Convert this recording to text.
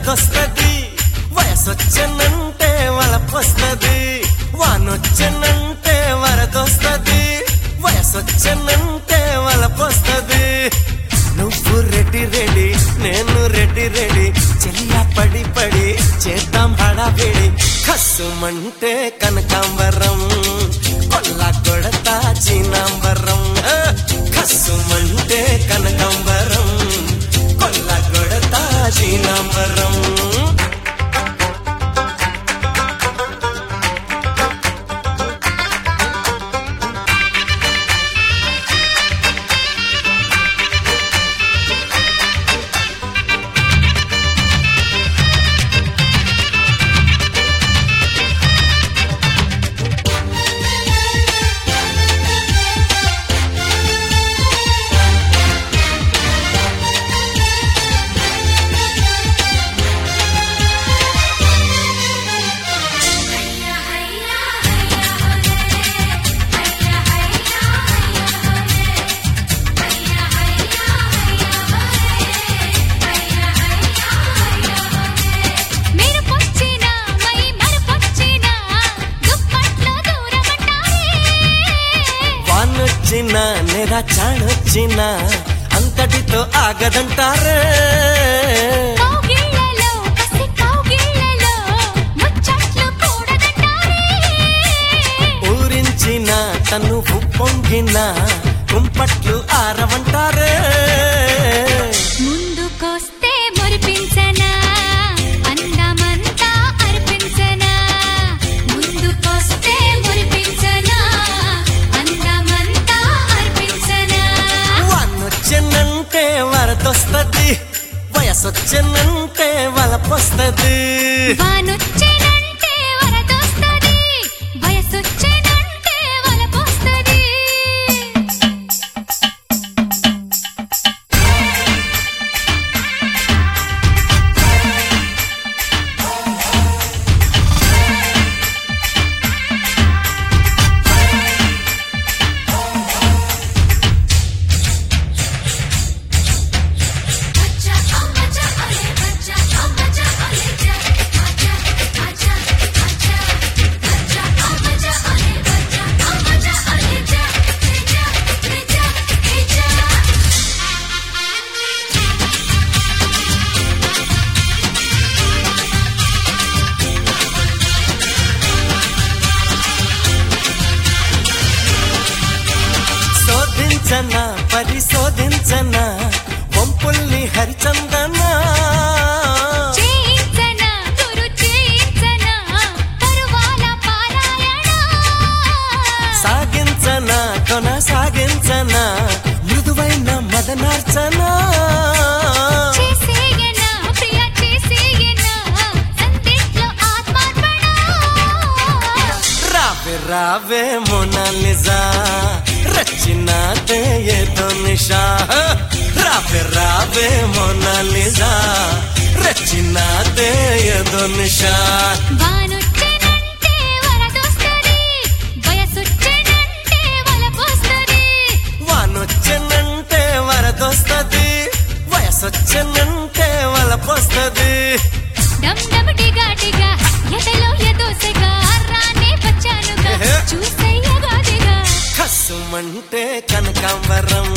వరదొస్తది వయసొచ్చనంటే వలపొస్తది వానొచ్చనంటే వరదొస్తది వయసొచ్చనంటే వలపొస్తది నువ్వు రెడ్డి రెడీ నేను రెడ్డి రెడీ చెల్లా పడి పడి చేద్దాం హడావిడి కస్సుమంటే కనకాంబరం కొల్ల కొడతా చీనాంబరం ఆ, కస్సుమంటే కనకాంబరం కొల్ల కొడతా చీనాంబరం మెరుపొచ్చినా మై మరుపొచ్చినా దుప్పట్లో దూరమంటారే వానొచ్చిన నెర చాణొచ్చిన అంతటితో ఆగదంటారే కౌగిళ్ళలో కసి కౌగిళ్ళలో ముచ్చట్లు కూడదంటారే ఊరించిన తను పొంగిన కుంపట్లు ఆరవంటారే ముందుకొస్తే మురిపించనా అందమంతా అర్పించనా ముందుకొస్తే మురిపించనా అందమంతా అర్పించనా వానొచ్చినంటే వరదొస్తది వయసొచ్చినంటే వలపొస్తది వానొచ్చేనంటే వరదొస్తది వయసొచ్చేనంటే వలపొస్తది బచ్చా అమ్మచ్చా అలే బచ్చా అమ్మచ్చా అలే జా బచ్చా బచ్చా బచ్చా బచ్చా అమ్మచ్చా అలే బచ్చా అమ్మచ్చా అలే జా జా జా జా శోధించన పరిశోధించన వంపుల్ని హరిచందన చేయించనా గురు చేయించనా తరువాల పారాయణ సాగించన కొనసాగించన మృదువైన మదనార్చన చేసేయనా ప్రియ చేసేయనా సందేశ్లో ఆత్మార్పణ రావే రావే మోనాలిజా రచినాదే ఏదో నిషా రావే రావే మోనాలిజా రచినాదే ఏదో నిషా వానొచ్చెనంటే వరదొస్తది వయసొచ్చెనంటే వలపొస్తది వానొచ్చనంటే వరదొస్తది వయసొచ్చనంటే వలపొస్తది డమ్ డమటిగా టిగా ఎదలో ఎదోసెగా రానే వచ్చానుగా చూసయ్యగాదిగా కస్సుమంటే కనకాంబరం